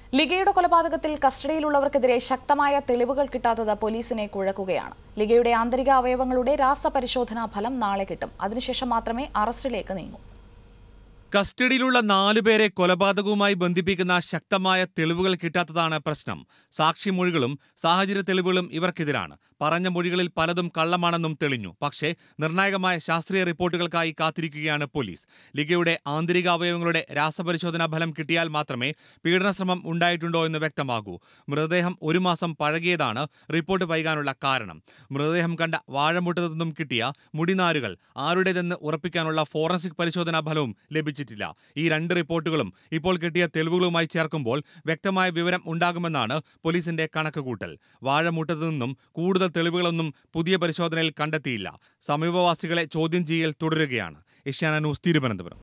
ലിഗയുടെ കൊലപാതകത്തിൽ കസ്റ്റഡിയിലുള്ളവർക്കെതിരെ ശക്തമായ തെളിവുകൾ കിട്ടാത്തത് പോലീസിനെ കുഴക്കുകയാണ് ലിഗയുടെ ആന്തരിക അവയവങ്ങളുടെ രാസപരിശോധനാ ഫലം നാളെ കിട്ടും അതിനുശേഷം മാത്രമേ അറസ്റ്റിലേക്ക് നീങ്ങൂ കസ്റ്റഡിയിലുള്ള നാലുപേരെ കൊലപാതകവുമായി ബന്ധിപ്പിക്കുന്ന ശക്തമായ തെളിവുകൾ കിട്ടാത്തതാണ് പ്രശ്നം സാക്ഷിമൊഴികളും സാഹചര്യ തെളിവുകളും ഇവർക്കെതിരാണ് പറഞ്ഞ മൊഴികളിൽ പലതും കള്ളമാണെന്നും തെളിഞ്ഞു പക്ഷേ നിർണായകമായ ശാസ്ത്രീയ റിപ്പോർട്ടുകൾക്കായി കാത്തിരിക്കുകയാണ് പോലീസ് ലിഗയുടെ ആന്തരിക അവയവങ്ങളുടെ രാസപരിശോധനാ ഫലം കിട്ടിയാൽ മാത്രമേ പീഡനശ്രമം ഉണ്ടായിട്ടുണ്ടോ എന്ന് വ്യക്തമാകൂ മൃതദേഹം ഒരു മാസം പഴകിയതാണ് റിപ്പോർട്ട് വൈകാനുള്ള കാരണം മൃതദേഹം കണ്ട വാഴമുട്ടത്തു നിന്നും കിട്ടിയ മുടിനാരുകൾ ആരുടേതെന്ന് ഉറപ്പിക്കാനുള്ള ഫോറൻസിക് പരിശോധനാ ഫലവും ലഭിച്ചിട്ടില്ല ഈ രണ്ട് റിപ്പോർട്ടുകളും ഇപ്പോൾ കിട്ടിയ തെളിവുകളുമായി ചേർക്കുമ്പോൾ വ്യക്തമായ വിവരം ഉണ്ടാകുമെന്നാണ് പോലീസിന്റെ കണക്കുകൂട്ടൽ വാഴമുട്ടത്തു നിന്നും കൂടുതൽ തെളിവുകളൊന്നും പുതിയ പരിശോധനയിൽ കണ്ടെത്തിയില്ല സമീപവാസികളെ ചോദ്യം ചെയ്യൽ തുടരുകയാണ് ഏഷ്യാന ന്യൂസ് തിരുവനന്തപുരം